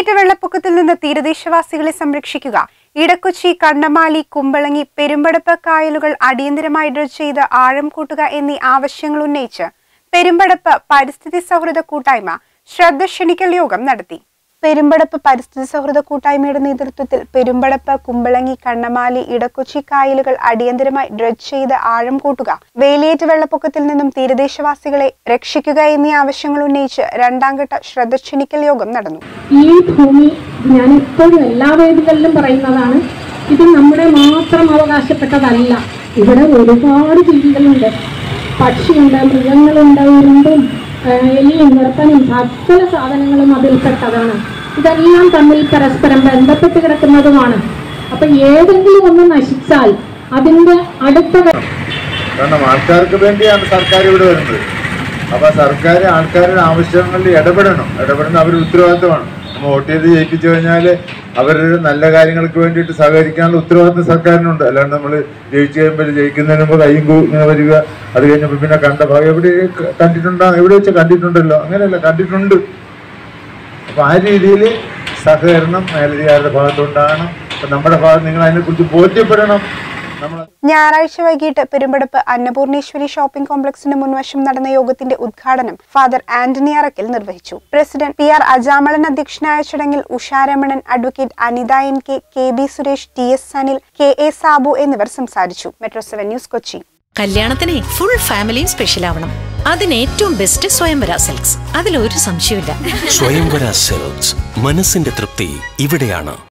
വേലിയേറ്റ വെള്ളപ്പൊക്കത്തിൽ നിന്ന് തീരദേശവാസികളെ സംരക്ഷിക്കുക ഇടക്കൊച്ചി കണ്ണമാലി കുമ്പളങ്ങി പെരുമ്പടപ്പ് കായലുകൾ അടിയന്തരമായി ഡ്രഡ് ചെയ്ത് ആഴം കൂട്ടുക എന്നീ ആവശ്യങ്ങൾ ഉന്നയിച്ച് പെരുമ്പടപ്പ് പരിസ്ഥിതി സൗഹൃദ കൂട്ടായ്മ ശ്രദ്ധ ക്ഷണിക്കൽ യോഗം നടത്തി പെരുമ്പടപ്പ് പരിസ്ഥിതി സൗഹൃദ കൂട്ടായ്മയുടെ നേതൃത്വത്തിൽ പെരുമ്പടപ്പ് കുമ്പളങ്ങി കണ്ണമാലി ഇടക്കൊച്ചി കായലുകൾ അടിയന്തരമായി ഡ്രഡ് ചെയ്ത് ആഴം കൂട്ടുക വേലിയേറ്റ വെള്ളപ്പൊക്കത്തിൽ നിന്നും തീരദേശവാസികളെ രക്ഷിക്കുക എന്നീ ആവശ്യങ്ങൾ ഉന്നയിച്ച് രണ്ടാം ഘട്ട ശ്രദ്ധ ക്ഷണിക്കൽ യോഗം നടന്നു ഈ ഭൂമി ഞാൻ എപ്പോഴും എല്ലാ വേദികളിലും പറയുന്നതാണ് ഇത് നമ്മുടെ മാത്രം അവകാശപ്പെട്ടതല്ല ഇവിടെ ഒരുപാട് ജീവികളുണ്ട് പക്ഷിയുണ്ട് മൃഗങ്ങളുണ്ട് ഉരുണ്ടും ആ, എലിയും നിർത്തനും സകല സാധനങ്ങളും അതിൽപ്പെട്ടതാണ് ഇതെല്ലാം തമ്മിൽ പരസ്പരം ബന്ധപ്പെട്ട് കിടക്കുന്നതുമാണ് അപ്പൊ ഏതെങ്കിലും ഒന്ന് നശിച്ചാൽ അതിന്റെ അടുത്ത കാരണം ആൾക്കാർക്ക് വേണ്ടിയാണ് സർക്കാർ ഇവിടെ വരുന്നത് അപ്പൊ സർക്കാർ ആൾക്കാരുടെ ആവശ്യങ്ങളിൽ ഇടപെടണം ഇടപെടുന്ന അവരുടെ ഉത്തരവാദിത്തമാണ് നമ്മൾ വോട്ട് ചെയ്ത് ജയിപ്പിച്ചു കഴിഞ്ഞാൽ അവരുടെ നല്ല കാര്യങ്ങൾക്ക് വേണ്ടിയിട്ട് സഹകരിക്കാനുള്ള ഉത്തരവാദിത്തം സർക്കാരിനുണ്ട് അല്ലാണ്ട് നമ്മൾ ജയിച്ചു കഴിയുമ്പോൾ ജയിക്കുന്നതിന് മുമ്പ് കയ്യും കൂ- ഇങ്ങനെ വരിക അത് കഴിഞ്ഞപ്പോൾ പിന്നെ കണ്ട ഭാഗം എവിടെ കണ്ടിട്ടുണ്ടോ എവിടെ വെച്ച് കണ്ടിട്ടുണ്ടല്ലോ അങ്ങനെയല്ല കണ്ടിട്ടുണ്ട് അപ്പൊ ആ രീതിയിൽ സഹകരണം മേലധികാരുടെ ഭാഗത്തുണ്ടാകണം അപ്പൊ നമ്മുടെ ഭാഗത്ത് നിങ്ങൾ അതിനെക്കുറിച്ച് ബോധ്യപ്പെടണം നമ്മൾ ഞായറാഴ്ച വൈകിട്ട് പെരുമ്പടപ്പ് അന്നപൂർണേശ്വരി ഷോപ്പിംഗ് കോംപ്ലക്സിന് മുൻവശം നടന്ന യോഗത്തിന്റെ ഉദ്ഘാടനം ഫാദർ ആന്റണി അറക്കൽ നിർവഹിച്ചു പ്രസിഡന്റ് പി ആർ അജാമളൻ അധ്യക്ഷനായ ചടങ്ങിൽ Usharamanan advocate Anitha N K K B Suresh T S Sanil K A Sabu എന്നിവർ സംസാരിച്ചു മെട്രോ സെവൻ ന്യൂസ് കൊച്ചി കല്യാണത്തിനെ ഫുൾ ഫാമിലിയും സ്പെഷ്യൽ ആവണം അതിന് ഏറ്റവും ബെസ്റ്റ് സ്വയംവര സിൽക്സ് അതിലൊരു സംശയമില്ല സ്വയംവര സെൽസ് മനസ്സിന്റെ തൃപ്തി ഇവിടെയാണ്